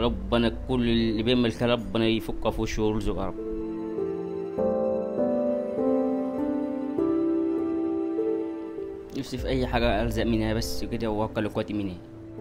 ربنا كل اللي بيعمل كده ربنا يفكها في وشه ويرزقه يا رب نفسي في اي حاجه الزق منها بس كده واوكل اخواتي منها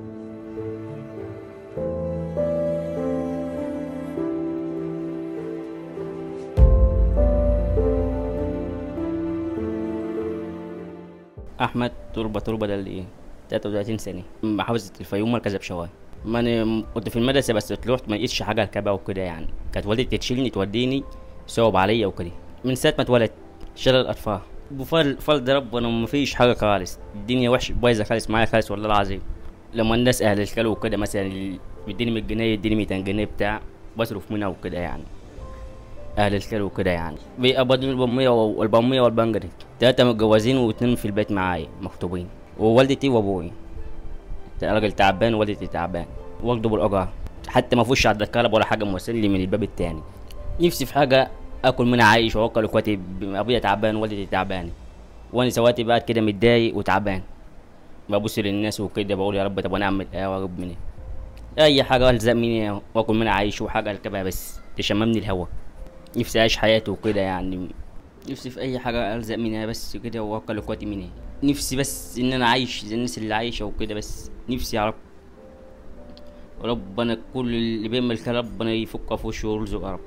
احمد تربه تربه ده اللي ايه 33 سنه محافظه الفيوم مركز بشواي ما انا كنت في المدرسه بس طلعت ما لقيتش حاجه اركبها وكده يعني كانت والدتي تشيلني توديني صعب عليا وكده من ساعه ما اتولدت شلل الاطفال بفضل فضل ربنا ما فيش حاجه خالص الدنيا وحش بايظه خالص معايا خالص والله العظيم لما الناس اهل الكلو وكده مثلا اللي بيديني 100 جنيه يديني 200 جنيه بتاع بصرف منها وكده يعني اهل الكلو وكده يعني بيقبضوا البمية والبمية والبنجري تلاتة متجوزين واتنين في البيت معايا مخطوبين ووالدتي وابوي راجل تعبان ووالدتي تعبان واخده بالاجار حتى ما فيش على الكهرباء ولا حاجه موصل لي من الباب التاني نفسي في حاجه اكل منها عايش واوكل اخواتي ابويا تعبان والدتي تعبانه وانا سواتي بقى كده متضايق وتعبان ببص للناس وكده بقول يا رب طب انا اعمل ايه يا رب مني اي حاجه الزق مني واكل منها عايش وحاجه اركبها بس تشممني الهوا نفسي اعيش حياتي وكده يعني نفسي في اي حاجه الزق منها بس كده واوكل اخواتي منها نفسي بس ان انا عايش زي الناس اللي عايشه وكده بس نفسي يا رب ربنا كل اللي بيعمل كده ربنا يفكها في وشه ويرزقه يا رب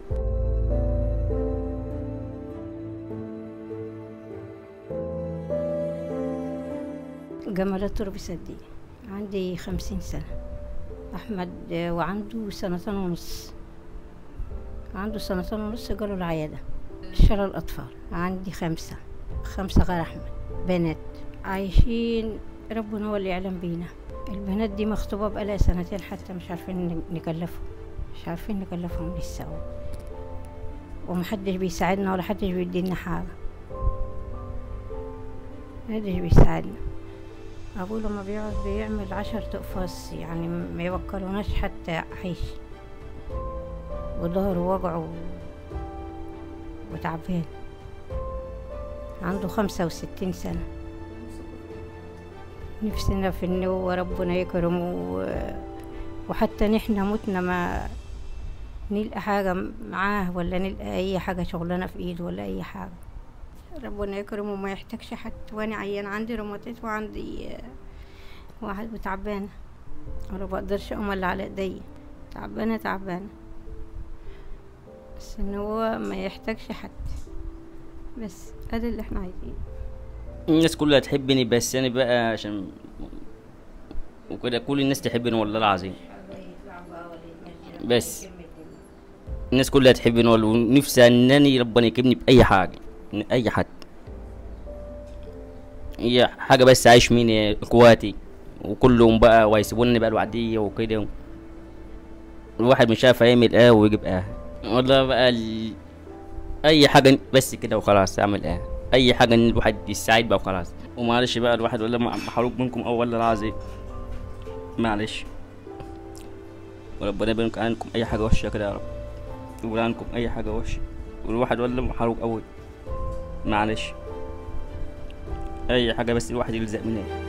جمالات تربي صديق عندي خمسين سنة أحمد آه، وعنده سنتين ونص عنده سنتين ونص جاله العيادة شلل الأطفال عندي خمسة خمسة غير أحمد بنات عايشين ربنا هو اللي يعلم بينا البنات دي مخطوبة بقالها سنتين حتى مش عارفين ن- نكلفهم مش عارفين نكلفهم لسه ومحدش بيساعدنا ولا حدش بيدينا حاجة محدش بيساعدنا أبوه لما بيقعد بيعمل عشر تقفاص يعني ما يوكلوناش حتى عيش وظهره وجعه وتعبان عنده خمسة وستين سنة نفسنا في إن هو ربنا يكرمه و- وحتى نحنا متنا ما نلقى حاجة معاه ولا نلقى أي حاجة شغلانة في إيده ولا أي حاجة ربنا يكرمه وما يحتاجش حد وأنا عيان عندي روماتيت وعندي آه، واحد وتعبانة ولا بقدرش أقوم إلا على إيديا تعبانة تعبانة بس إن هو ما يحتاجش حد بس ادي اللي احنا عايزينه الناس كلها تحبني بس انا بقى عشان وكده كل الناس تحبني والله العظيم بس الناس كلها تحبني والله ونفسي انني ربنا يكرمني باي حاجه من اي حد هي حاجه بس عايش مني اخواتي وكلهم بقى ويسيبوني بقى لوحدي وكده الواحد مش عارف يعمل ايه ويجيب ايه والله بقى ال... اي حاجه بس كده وخلاص اعمل ايه اي حاجه ان الواحد يساعد بقى وخلاص ومعلش بقى الواحد ولا محروق منكم او ولا العظيم معلش وربنا يبارك عنكم اي حاجه وحشه كده يا رب يقول عنكم اي حاجه وحشه والواحد ولا محروق قوي معلش اي حاجه بس الواحد يلزق منها